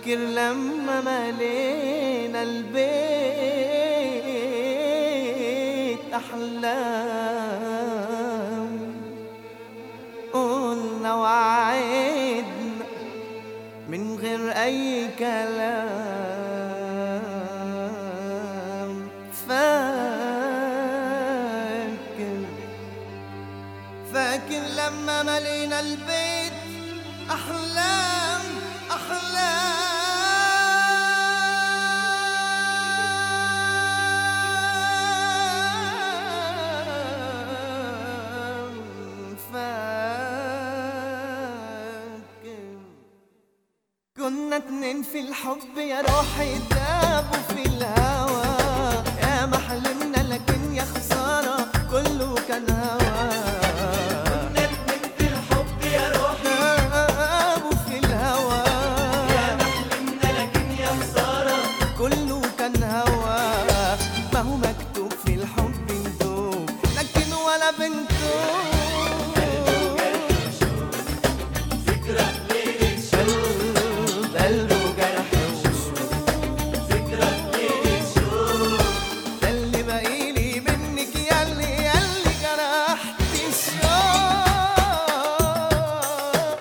فاكر لما ملينا البيت أحلام قلنا وعدنا من غير أي كلام فاكر فاكر لما ملينا البيت أحلام أحلام فاكر كنا اتنين في الحب يا روحي دابوا في الهوى يا ما حلمنا لكن يا خسارة كله كان هوى ندمن في الحب يا روحي دابوا في الهوى يا محلمنا لكن يا خسارة كله كان هوى ما هو مكتوب في الحب ندوب لكن ولا بنتوب ذكرى ليلة قلب قلبه جرح وشوق ذكرى ليلة شوق ده اللي باقيلي منك ياللي ياللي جرحت الشوق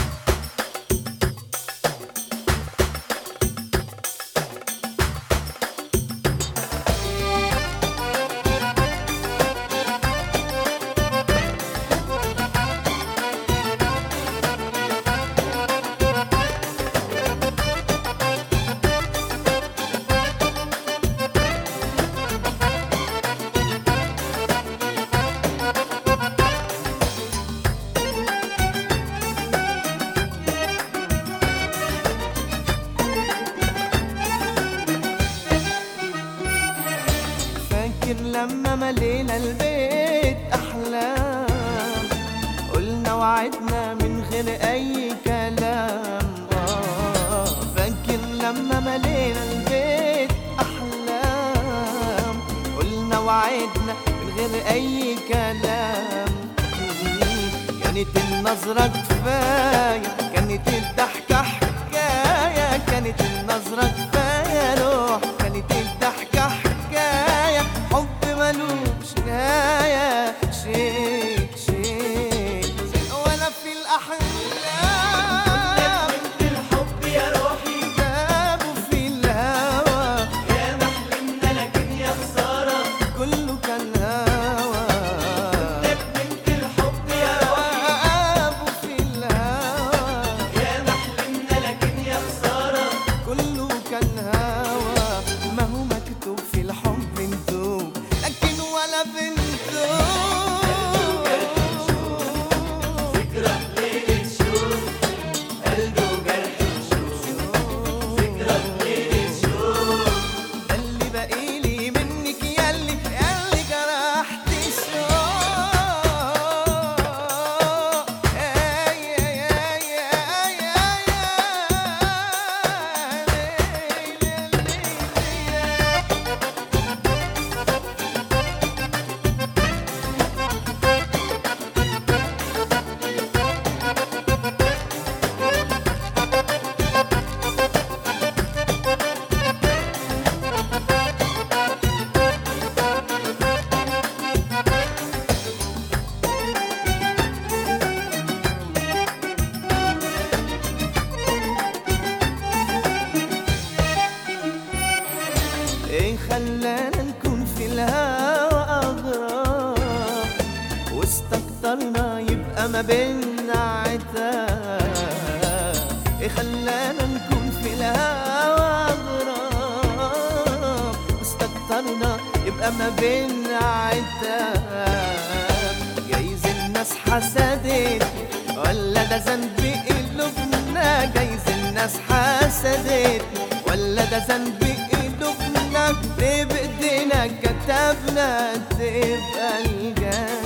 فاكر لما ملينا البيت أحلام قلنا وعدنا من غير أي كلام آه فاكر لما ملينا البيت أحلام قلنا وعدنا من غير أي كلام كانت النظرة كفاية كانت الضحكة حكاية كانت النظرة كفاية روح كانت الضحكة حكاية حب ملوش نهاية شيء شيء ولا في الأحلام ندمن في الحب يا روحي جابوا في الهوى يا محلمنا لكن يا خسارة كله كان هوى ندمن في الحب يا روحي جابوا في الهوى يا محلمنا لكن يا خسارة كله كان هوى ما هو مكتوب في الحب ندوب لكن ولا بنتوب ذكرى ليلة شوق قلبه جرح وشوق ذكرى ليلة شوق ده اللي باقيلي منك ياللي ياللي جرحت الشوق يا يا يا يا يا يا ايه خلانا نكون في الهوى اغراب واستكترنا يبقى ما بينا عتاب ايه خلانا نكون في الهوى اغراب واستكترنا يبقى ما بينا عتاب جايز الناس حسدت ولا ده ذنب قلوبنا جايز الناس حسدت ولا ده ذنب قلوبنا ليه بايدينا كتبنا تبقى الجنة